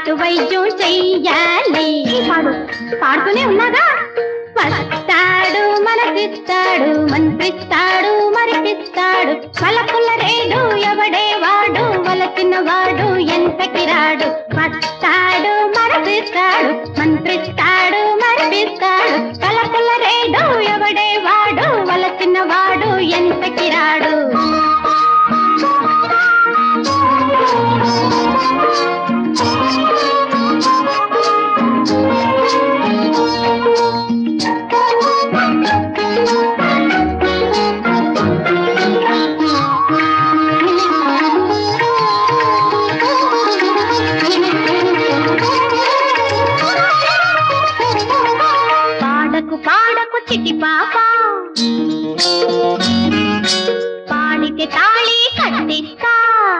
నాటు వైద్యం చెయ్యాలి పాడు పాడుతూనే ఉన్నాగా వస్తాడు మనసిస్తాడు మంత్రిస్తాడు మరిపిస్తాడు పలకుల రేడు ఎవడే వాడు వలసిన వాడు ఎంతకి రాడు వస్తాడు మనసిస్తాడు మంత్రిస్తాడు మరిపిస్తాడు పలకుల రేడు ఎవడే వాడు వలసిన వాడు ఎంతకి రాడు పాడకు పాడకు చిటి పాప పాడితే తాళి కట్టిస్తా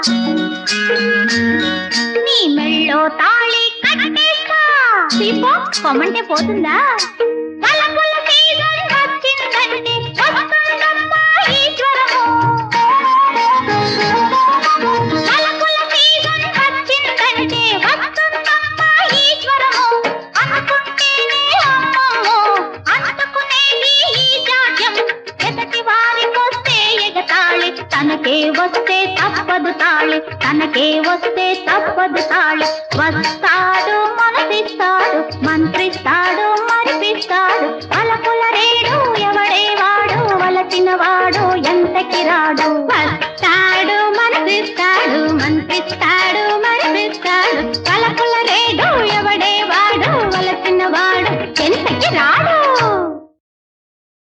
నీ మెళ్ళో తాళి కట్టేస్తా పీపో పొమ్మంటే పోతుందా పలకుల సీజన్ వచ్చిందంటే వస్తుందమ్మా ఈ జ్వరము పలకుల సీజన్ వచ్చిందంటే వస్తుందమ్మా ఈ జ్వరము అనుకుంటేనే అమ్మమ్మో అంటుకునేది ఈ జాడ్యం ఎదటి వారికొస్తే ఎగతాళి తనకే వస్తే తప్పదు తాళి తనకే వస్తే తప్పదు తాళి వస్తాడు మనసిస్తాడు మంత్రిస్తాడు మరిపిస్తాడు అలపుల రేడు ఎవడే వాడు వలచిన వాడు ఎంతకి రాడు వస్తాడు మనసిస్తాడు మంత్రిస్తాడు మరిపిస్తాడు అలపుల